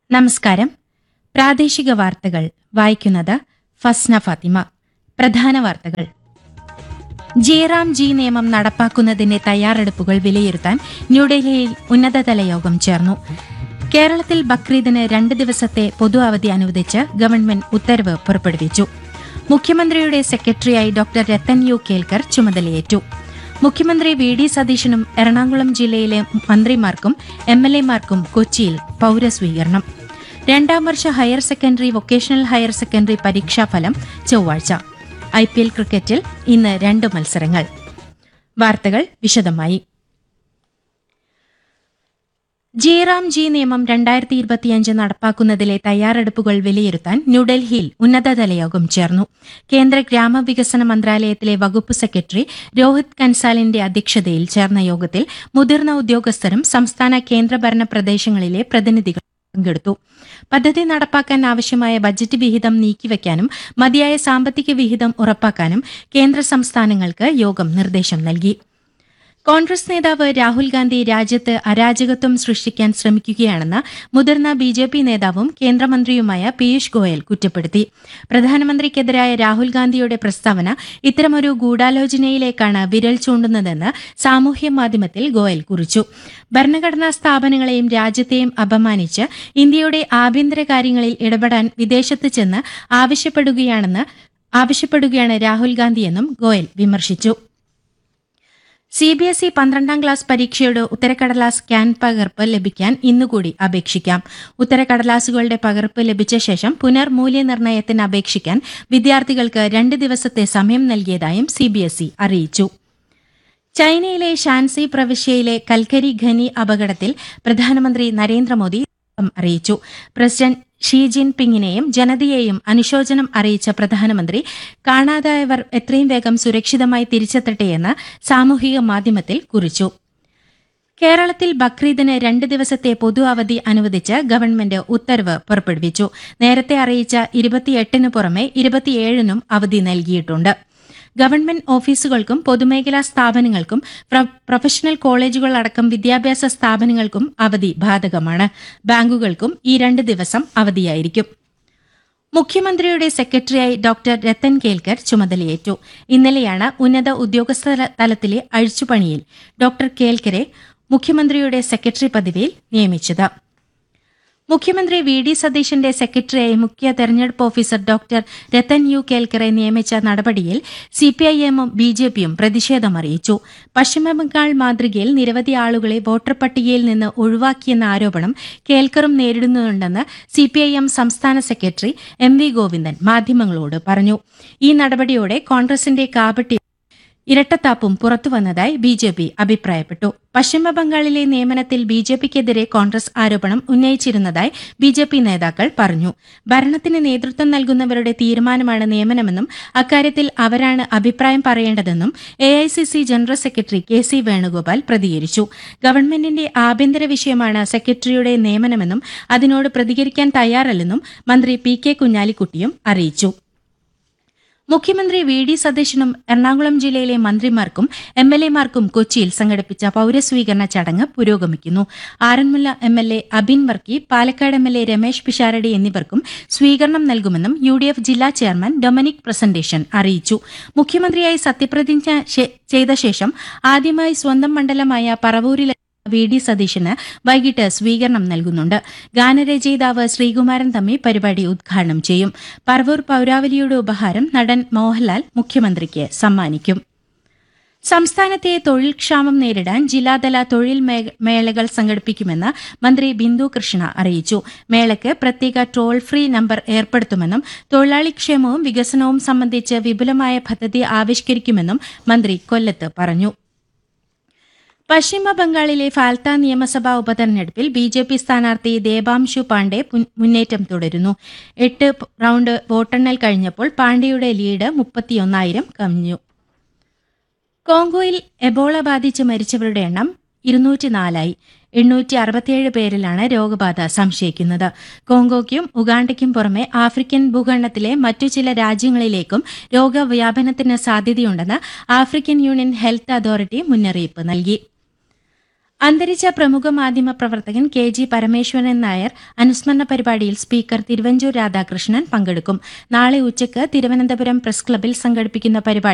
നമസ്കാരം പ്രാദേശിക വാർത്തകൾ വായിക്കുന്നത് ഫസ്ന ഫാത്തിമ പ്രധാന വാർത്തകൾ ജയറാം ജി നിയമം നടപ്പാക്കുന്നതിന്റെ തയ്യാറെടുപ്പുകൾ വിലയിരുത്താൻ ന്യൂഡൽഹിയിൽ ഉന്നതതല യോഗം ചേർന്നു കേരളത്തിൽ ബക്രീദിന് രണ്ട് ദിവസത്തെ പൊതു അവധി അനുവദിച്ച് ഗവൺമെന്റ് ഉത്തരവ് പുറപ്പെടുവിച്ചു മുഖ്യമന്ത്രിയുടെ സെക്രട്ടറിയായി ഡോക്ടർ രത്തൻ യു കേൽക്കർ ചുമതലയേറ്റു മുഖ്യമന്ത്രി വി ഡി സതീശനും എറണാകുളം ജില്ലയിലെ മന്ത്രിമാർക്കും എം എൽ എമാർക്കും കൊച്ചിയിൽ പൌരസ്വീകരണം രണ്ടാം വർഷ higher secondary vocational higher secondary പരീക്ഷാഫലം ചൊവ്വാഴ്ച ഐ പി എൽ ക്രിക്കറ്റിൽ ഇന്ന് രണ്ട് മത്സരങ്ങൾ വാർത്തകൾ വിശദമായി ജയറാം ജി നിയമം രണ്ടായിരത്തി ഇരുപത്തിയഞ്ച് നടപ്പാക്കുന്നതിലെ തയ്യാറെടുപ്പുകൾ വിലയിരുത്താൻ ന്യൂഡൽഹിയിൽ ഉന്നതതല യോഗം ചേർന്നു കേന്ദ്ര ഗ്രാമവികസന മന്ത്രാലയത്തിലെ വകുപ്പ് സെക്രട്ടറി രോഹിത് കൻസാലിന്റെ അധ്യക്ഷതയിൽ ചേർന്ന യോഗത്തിൽ മുതിർന്ന ഉദ്യോഗസ്ഥരും സംസ്ഥാന കേന്ദ്രഭരണ പ്രദേശങ്ങളിലെ പ്രതിനിധികൾ പങ്കെടുത്തു പദ്ധതി നടപ്പാക്കാൻ ആവശ്യമായ ബജറ്റ് വിഹിതം നീക്കിവെക്കാനും മതിയായ സാമ്പത്തിക വിഹിതം ഉറപ്പാക്കാനും കേന്ദ്ര സംസ്ഥാനങ്ങൾക്ക് യോഗം നിർദ്ദേശം നൽകി കോൺഗ്രസ് നേതാവ് രാഹുൽ ഗാന്ധി രാജ്യത്ത് അരാജകത്വം സൃഷ്ടിക്കാൻ ശ്രമിക്കുകയാണെന്ന് മുതിർന്ന ബി ജെ പി നേതാവും കേന്ദ്രമന്ത്രിയുമായ പീയൂഷ് ഗോയൽ കുറ്റപ്പെടുത്തി പ്രധാനമന്ത്രിക്കെതിരായ രാഹുൽ ഗാന്ധിയുടെ പ്രസ്താവന ഇത്തരമൊരു ഗൂഢാലോചനയിലേക്കാണ് വിരൽ ചൂണ്ടുന്നതെന്ന് സാമൂഹ്യ മാധ്യമത്തിൽ ഗോയൽ കുറിച്ചു ഭരണഘടനാ സ്ഥാപനങ്ങളെയും രാജ്യത്തെയും അപമാനിച്ച് ഇന്ത്യയുടെ ആഭ്യന്തര കാര്യങ്ങളിൽ ഇടപെടാൻ വിദേശത്ത് ചെന്ന് ആവശ്യപ്പെടുകയാണെന്ന് ആവശ്യപ്പെടുകയാണ് രാഹുൽ ഗാന്ധിയെന്നും ഗോയൽ വിമർശിച്ചു സി ബി എസ് ഇ പന്ത്രണ്ടാം ക്ലാസ് പരീക്ഷയുടെ ഉത്തരക്കടലാസ് സ്കാൻ പകർപ്പ് ലഭിക്കാൻ ഇന്നുകൂടി അപേക്ഷിക്കാം ഉത്തരക്കടലാസുകളുടെ പകർപ്പ് ലഭിച്ച ശേഷം പുനർമൂല്യനിർണ്ണയത്തിന് അപേക്ഷിക്കാൻ വിദ്യാർത്ഥികൾക്ക് രണ്ട് ദിവസത്തെ സമയം നൽകിയതായും സി ബി എസ് ഇ അറിയിച്ചു ചൈനയിലെ ഷാൻസി പ്രവിശ്യയിലെ കൽക്കരി ഖനി അപകടത്തിൽ പ്രധാനമന്ത്രി നരേന്ദ്രമോദി ദുഃഖം അറിയിച്ചു പ്രസിഡന്റ് ഷീ ജിൻ പിങ്ങിനെയും ജനതയെയും അനുശോചനം അറിയിച്ച പ്രധാനമന്ത്രി കാണാതായവർ എത്രയും വേഗം സുരക്ഷിതമായി തിരിച്ചെത്തട്ടെയെന്ന് സാമൂഹിക മാധ്യമത്തിൽ കുറിച്ചു കേരളത്തിൽ ബക്രീദിന് രണ്ട് ദിവസത്തെ പൊതു അവധി അനുവദിച്ച് ഗവൺമെന്റ് ഉത്തരവ് പുറപ്പെടുവിച്ചു നേരത്തെ അറിയിച്ച ഇരുപത്തിയെട്ടിന് പുറമെ ഇരുപത്തിയേഴിനും അവധി നൽകിയിട്ടുണ്ട് ഗവൺമെന്റ് ഓഫീസുകൾക്കും പൊതുമേഖലാ സ്ഥാപനങ്ങൾക്കും പ്ര- പ്രൊഫഷണൽ കോളേജുകളടക്കം വിദ്യാഭ്യാസ സ്ഥാപനങ്ങൾക്കും അവധി ബാധകമാണ് ബാങ്കുകൾക്കും ഈ രണ്ട് ദിവസം അവധിയായിരിക്കും മുഖ്യമന്ത്രിയുടെ സെക്രട്ടറിയായി ഡോക്ടർ രത്തൻ കേൽക്കർ ചുമതലയേറ്റു ഇന്നലെയാണ് ഉന്നത ഉദ്യോഗസ്ഥ തലത്തിലെ അഴിച്ചുപണിയിൽ ഡോക്ടർ കേൽക്കരെ മുഖ്യമന്ത്രിയുടെ സെക്രട്ടറി പദവിയിൽ നിയമിച്ചത് മുഖ്യമന്ത്രി വി ഡി സതീശന്റെ സെക്രട്ടറിയായി മുഖ്യ തെരഞ്ഞെടുപ്പ് ഓഫീസർ ഡോക്ടർ രത്തൻ യു കേൽക്കറെ നിയമിച്ച നടപടിയിൽ സിപിഐഎമ്മും ബി ജെ പിയും പ്രതിഷേധമറിയിച്ചു പശ്ചിമബംഗാൾ മാതൃകയിൽ നിരവധി ആളുകളെ വോട്ടർ പട്ടികയിൽ നിന്ന് ഒഴിവാക്കിയെന്ന ആരോപണം കേൽക്കറും നേരിടുന്നുണ്ടെന്ന് സിപിഐഎം സംസ്ഥാന സെക്രട്ടറി എം വി ഗോവിന്ദൻ മാധ്യമങ്ങളോട് പറഞ്ഞു ഈ നടപടിയോടെ കോൺഗ്രസിന്റെ കാപട്യം ഇരട്ടത്താപ്പും പുറത്തുവന്നതായി ബി ജെ പി അഭിപ്രായപ്പെട്ടു പശ്ചിമബംഗാളിലെ നിയമനത്തിൽ ബി ജെ പിക്കെതിരെ കോൺഗ്രസ് ആരോപണം ഉന്നയിച്ചിരുന്നതായി ബി ജെ പി നേതാക്കൾ പറഞ്ഞു ഭരണത്തിന് നേതൃത്വം നൽകുന്നവരുടെ തീരുമാനമാണ് നിയമനമെന്നും അക്കാര്യത്തിൽ അവരാണ് അഭിപ്രായം പറയേണ്ടതെന്നും A I C C general secretary K C Venugopal പ്രതികരിച്ചു ഗവൺമെന്റിന്റെ ആഭ്യന്തര വിഷയമാണ് സെക്രട്ടറിയുടെ നിയമനമെന്നും അതിനോട് പ്രതികരിക്കാൻ തയ്യാറല്ലെന്നും മന്ത്രി പി കെ കുഞ്ഞാലിക്കുട്ടിയും അറിയിച്ചു മുഖ്യമന്ത്രി വി ഡി സതീശനും എറണാകുളം ജില്ലയിലെ മന്ത്രിമാർക്കും എം എൽ എമാർക്കും കൊച്ചിയിൽ സംഘടിപ്പിച്ച പൌരസ്വീകരണ ചടങ്ങ് പുരോഗമിക്കുന്നു Aranmula M L A Abin Varkey Palakkad M L A Ramesh Pisharody എന്നിവർക്കും സ്വീകരണം നൽകുമെന്നും യു ഡി എഫ് ജില്ലാ ചെയർമാൻ ഡൊമിനിക് പ്രസന്റേഷൻ അറിയിച്ചു മുഖ്യമന്ത്രിയായി സത്യപ്രതിജ്ഞ ശേ- ചെയ്ത ശേഷം ആദ്യമായി സ്വന്തം മണ്ഡലമായ പറവൂരിലെ വി ഡി സതീശന് വൈകിട്ട് സ്വീകരണം നൽകുന്നുണ്ട് ഗാനരചയിതാവ് ശ്രീകുമാരൻ തമ്മി പരിപാടി ഉദ്ഘാടനം ചെയ്യും പറവൂർ പൌരാവലിയുടെ ഉപഹാരം നടൻ മോഹൻലാൽ മുഖ്യമന്ത്രിക്ക് സമ്മാനിക്കും സംസ്ഥാനത്തെ തൊഴിൽ ക്ഷാമം നേരിടാൻ ജില്ലാതല തൊഴിൽ മേ- മേളകൾ സംഘടിപ്പിക്കുമെന്ന് മന്ത്രി ബിന്ദു കൃഷ്ണ അറിയിച്ചു മേളയ്ക്ക് പ്രത്യേക ടോൾ ഫ്രീ നമ്പർ ഏർപ്പെടുത്തുമെന്നും തൊഴിലാളി ക്ഷേമവും വികസനവും സംബന്ധിച്ച് വിപുലമായ പദ്ധതി ആവിഷ്കരിക്കുമെന്നും മന്ത്രി കൊല്ലത്ത് പറഞ്ഞു പശ്ചിമ ബംഗാളിലെ ഫാൽത്ത നിയമസഭാ ഉപതെരഞ്ഞെടുപ്പിൽ ബി ജെ പി സ്ഥാനാർത്ഥി ദേബാംശു പാണ്ഡെ മുൻ- മുന്നേറ്റം തുടരുന്നു എട്ട് പ് റൌണ്ട് വോട്ടെണ്ണൽ കഴിഞ്ഞപ്പോൾ പാണ്ഡെയുടെ ലീഡ് മുപ്പത്തിയൊന്നായിരം കവിഞ്ഞു കോങ്കോയിൽ എബോള ബാധിച്ച് മരിച്ചവരുടെ എണ്ണം ഇരുന്നൂറ്റിനാലായി എണ്ണൂറ്റി അറുപത്തിയേഴ് പേരിലാണ് രോഗബാധ സംശയിക്കുന്നത് കോങ്കോയ്ക്കും ഉഗാണ്ടയ്ക്കും പുറമെ ആഫ്രിക്കൻ ഭൂഖണ്ഡത്തിലെ മറ്റു ചില രാജ്യങ്ങളിലേക്കും രോഗവ്യാപനത്തിന് സാധ്യതയുണ്ടെന്ന് ആഫ്രിക്കൻ യൂണിയൻ ഹെൽത്ത് അതോറിറ്റി മുന്നറിയിപ്പ് നൽകി അന്തരിച്ച പ്രമുഖ മാധ്യമ പ്രവർത്തകൻ കെ ജി പരമേശ്വരൻ നായർ അനുസ്മരണ പരിപാടിയിൽ സ്പീക്കർ തിരുവഞ്ചൂർ രാധാകൃഷ്ണൻ പങ്കെടുക്കും നാളെ ഉച്ചയ്ക്ക് തിരുവനന്തപുരം പ്രസ് ക്ലബിൽ സംഘടിപ്പിക്കുന്ന പരിപാടി